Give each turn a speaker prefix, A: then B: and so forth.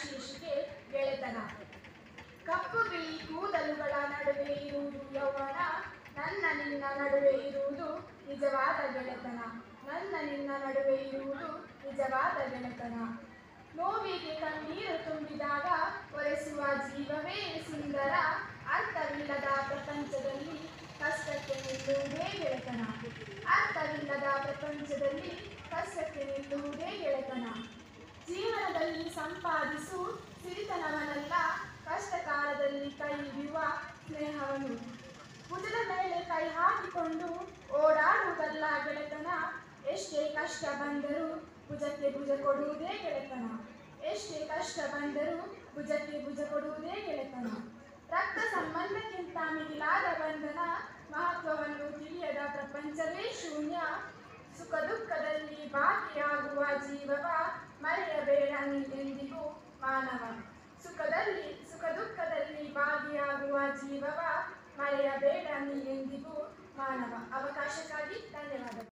A: ಶೀರ್ಷಿಕೆ ಗೆಳೆತನ ಕಪ್ಪು ಬಿಳಿ ಕೂದಲುಗಳ ನಡುವೆ ಇರುವುದು ಯೌವನ ನನ್ನ ನಿನ್ನ ನಡುವೆ ಇರುವುದು ನಿಜವಾದ ಗೆಳೆತನ ನನ್ನ ನಿನ್ನ ನಡುವೆ ಇರುವುದು ನಿಜವಾದ ಗೆಳೆತನ ನೋವಿಗೆ ಕಣ್ಣೀರು ತುಂಬಿದಾಗ ಒರೆಸುವ ಜೀವವೇ ಸುಂದರ ಅರ್ಥವಿಲ್ಲದ ಪ್ರಪಂಚದಲ್ಲಿ ಕಷ್ಟಕ್ಕೆ ನಿಲ್ಲುವುದೇ ಗೆಳೆತನ ಅರ್ಥವಿಲ್ಲದ ಪ್ರಪಂಚದಲ್ಲಿ ಕಷ್ಟಕ್ಕೆ ನಿಲ್ಲುವುದೇ ಗೆಳೆತನ ಜೀವನದಲ್ಲಿ ಸಂಪಾದಿಸು ಸಿರಿತನವನಲ್ಲ ಕಷ್ಟ ಕಾಲದಲ್ಲಿ ಕೈ ಹಿಡಿಯುವ ಸ್ನೇಹವನು ಭುಜದ ಮೇಲೆ ಕೈ ಹಾಕಿಕೊಂಡು ಓಡಾಡುವುದಲ್ಲ ಗೆಳೆತನ ಎಷ್ಟೇ ಕಷ್ಟ ಬಂದರೂ ಭುಜಕ್ಕೆ ಭುಜ ಕೊಡುವುದೇ ಗೆಳೆತನ ಎಷ್ಟೇ ಕಷ್ಟ ಬಂದರೂ ಭುಜಕ್ಕೆ ಭುಜ ಕೊಡುವುದೇ ಗೆಳೆತನ ರಕ್ತ ಸಂಬಂಧಕ್ಕಿಂತ ಮಿಗಿಲಾದ ಬಂಧನ ಮಹತ್ವವನ್ನು ತಿಳಿಯದ ಪ್ರಪಂಚವೇ ಶೂನ್ಯ ಸುಖ ದುಃಖದಲ್ಲಿ ಭಾಗಿಯಾಗುವ ಜೀವವ ಮರೆಯಬೇಡ ನೀನೆಂದಿಗೂ ಮಾನವ ಸುಖದಲ್ಲಿ ಸುಖ ದುಃಖದಲ್ಲಿ ಭಾಗಿಯಾಗುವ ಜೀವವ ಮರೆಯಬೇಡ ನೀನೆಂದಿಗೂ ಮಾನವ ಅವಕಾಶಕ್ಕಾಗಿ ಧನ್ಯವಾದ